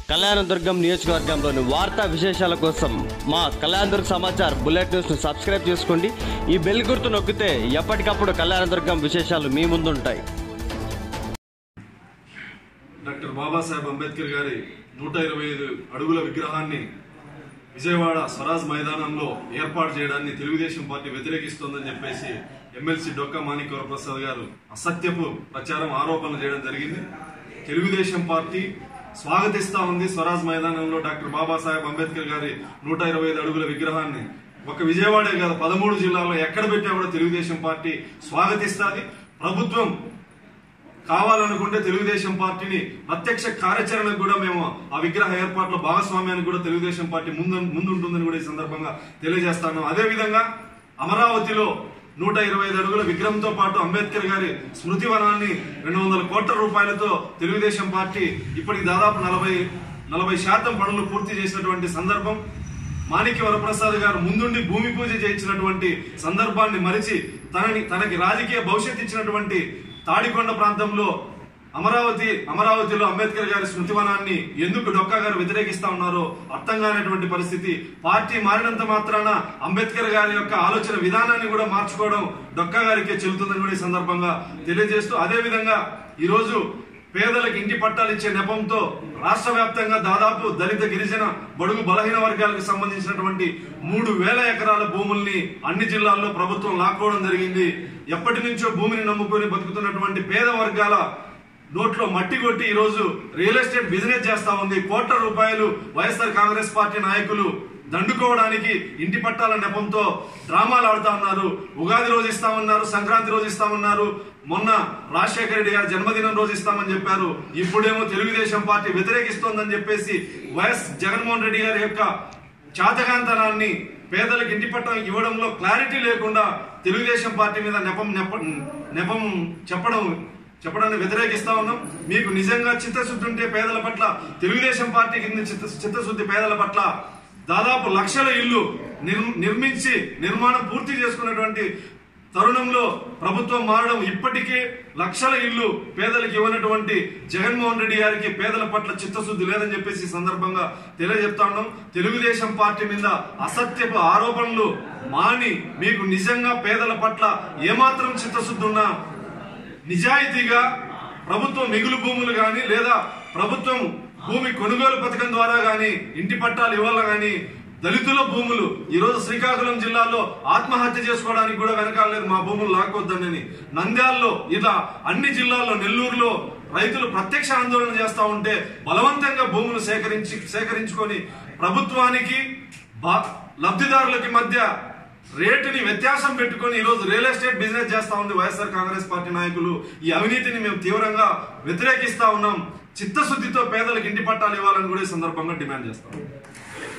కళ్యాణదుర్గం నియోజకవర్గంలోని వార్తా విశేషాల కోసం మా కళ్యాణదుర్గ సమాచార్ బులెట్ న్యూస్ను సబ్స్క్రైబ్ చేసుకోండి ఈ బెల్ గుర్తు నొక్కితే ఎప్పటికప్పుడు కళ్యాణదుర్గం విశేషాలు మీ ముందుంటాయి డాక్టర్ బాబాసాహెబ్ అంబేద్కర్ గారి నూట ఇరవై ఐదు అడుగుల విగ్రహాన్ని విజయవాడ స్వరాజ్ మైదానంలో ఏర్పాటు చేయడాన్ని తెలుగుదేశం పార్టీ వ్యతిరేకిస్తోందని చెప్పేసి ఎమ్మెల్సీ డొక్కా మాణిక్ వరప్రసాద్ గారు అసత్యపు ప్రచారం ఆరోపణలు చేయడం జరిగింది తెలుగుదేశం పార్టీ స్వాగతిస్తా ఉంది స్వరాజ్ మైదానంలో డాక్టర్ బాబాసాహెబ్ అంబేద్కర్ గారి నూట ఇరవై ఐదు అడుగుల విగ్రహాన్ని ఒక విజయవాడే కాదు పదమూడు జిల్లాల్లో ఎక్కడ పెట్టినా కూడా తెలుగుదేశం పార్టీ స్వాగతిస్తాది ప్రభుత్వం కావాలనుకుంటే తెలుగుదేశం పార్టీని ప్రత్యక్ష కార్యాచరణకు కూడా మేము ఆ విగ్రహ ఏర్పాట్ల భాగస్వామ్యానికి కూడా తెలుగుదేశం పార్టీ ముందు ముందుంటుందని కూడా ఈ సందర్భంగా తెలియజేస్తాను అదే విధంగా అమరావతిలో నూట ఇరవై ఐదు అడుగుల విగ్రహంతో పాటు అంబేద్కర్ గారి స్మృతి వనాన్ని రెండు వందల కోట్ల రూపాయలతో తెలుగుదేశం పార్టీ ఇప్పటికి దాదాపు నలభై నలభై శాతం పనులు పూర్తి చేసినటువంటి సందర్భం మాణిక్య వరప్రసాద్ గారు ముందుండి భూమి పూజ చేయించినటువంటి సందర్భాన్ని మరిచి తనని తనకి రాజకీయ భవిష్యత్ ఇచ్చినటువంటి తాడికొండ ప్రాంతంలో అమరావతి అమరావతిలో అంబేద్కర్ గారి స్మృతివనాన్ని ఎందుకు డొక్కా గారు వ్యతిరేకిస్తా ఉన్నారో అర్థం కానటువంటి పరిస్థితి పార్టీ మారినంత మాత్రాన అంబేద్కర్ గారి యొక్క ఆలోచన విధానాన్ని కూడా మార్చుకోవడం డొక్కా గారికి చెల్లుతుందని కూడా ఈ సందర్భంగా తెలియజేస్తూ అదే విధంగా ఈ రోజు పేదలకు ఇంటి పట్టాలు ఇచ్చే నెపంతో రాష్ట్ర వ్యాప్తంగా దాదాపు దళిత గిరిజన బడుగు బలహీన వర్గాలకు సంబంధించినటువంటి మూడు వేల ఎకరాల భూముల్ని అన్ని జిల్లాల్లో ప్రభుత్వం లాక్కోవడం జరిగింది ఎప్పటి నుంచో భూమిని నమ్ముకొని బతుకుతున్నటువంటి పేద వర్గాల నోట్లో మట్టి కొట్టి ఈ రోజు రియల్ ఎస్టేట్ బిజినెస్ చేస్తా ఉంది కోట్ల రూపాయలు వైఎస్ఆర్ కాంగ్రెస్ పార్టీ నాయకులు దండుకోవడానికి ఇంటి పట్టాల నెపంతో డ్రామాలు ఆడుతా ఉన్నారు ఉగాది రోజు ఇస్తామన్నారు సంక్రాంతి రోజు ఇస్తామన్నారు మొన్న రాజశేఖర రెడ్డి గారి జన్మదినం రోజు ఇస్తామని చెప్పారు ఇప్పుడేమో తెలుగుదేశం పార్టీ వ్యతిరేకిస్తోందని చెప్పేసి వైఎస్ జగన్మోహన్ రెడ్డి గారి యొక్క చాతకాంతనాన్ని పేదలకు ఇంటి పట్టం ఇవ్వడంలో క్లారిటీ లేకుండా తెలుగుదేశం పార్టీ మీద నెపం నెప నెపం చెప్పడం చెప్పడాన్ని వ్యతిరేకిస్తా ఉన్నాం మీకు నిజంగా చిత్తశుద్ధి ఉంటే పేదల పట్ల తెలుగుదేశం పార్టీ కింద చిత్త చిత్తశుద్ధి పేదల పట్ల దాదాపు లక్షల ఇల్లు నిర్- నిర్మించి నిర్మాణం పూర్తి చేసుకున్నటువంటి తరుణంలో ప్రభుత్వం మారడం ఇప్పటికే లక్షల ఇల్లు పేదలకు ఇవ్వనటువంటి జగన్మోహన్ రెడ్డి గారికి పేదల పట్ల చిత్తశుద్ధి లేదని చెప్పేసి ఈ సందర్భంగా తెలియజెప్తా ఉన్నాం తెలుగుదేశం పార్టీ మీద అసత్యపు ఆరోపణలు మాని మీకు నిజంగా పేదల పట్ల ఏమాత్రం చిత్తశుద్ధి ఉన్నా నిజాయితీగా ప్రభుత్వం మిగులు భూములు గాని లేదా ప్రభుత్వం భూమి కొనుగోలు పథకం ద్వారా గాని ఇంటి పట్టాలు ఇవ్వాల గాని దళితుల భూములు ఈ రోజు శ్రీకాకుళం జిల్లాలో ఆత్మహత్య చేసుకోవడానికి కూడా వెనకాలేదు మా భూములు లాక్కొద్దని నంద్యాలలో ఇలా అన్ని జిల్లాల్లో నెల్లూరులో రైతులు ప్రత్యక్ష ఆందోళన చేస్తా ఉంటే బలవంతంగా భూములు సేకరించి సేకరించుకొని ప్రభుత్వానికి బా- లబ్ధిదారులకి మధ్య రేటుని వ్యత్యాసం పెట్టుకొని ఈ రోజు రియల్ ఎస్టేట్ బిజినెస్ చేస్తా ఉంది వైఎస్ఆర్ కాంగ్రెస్ పార్టీ నాయకులు ఈ అవినీతిని మేము తీవ్రంగా వ్యతిరేకిస్తా ఉన్నాం చిత్తశుద్ధితో పేదలకు ఇంటి పట్టాలు ఇవ్వాలని కూడా ఈ సందర్భంగా డిమాండ్ చేస్తాం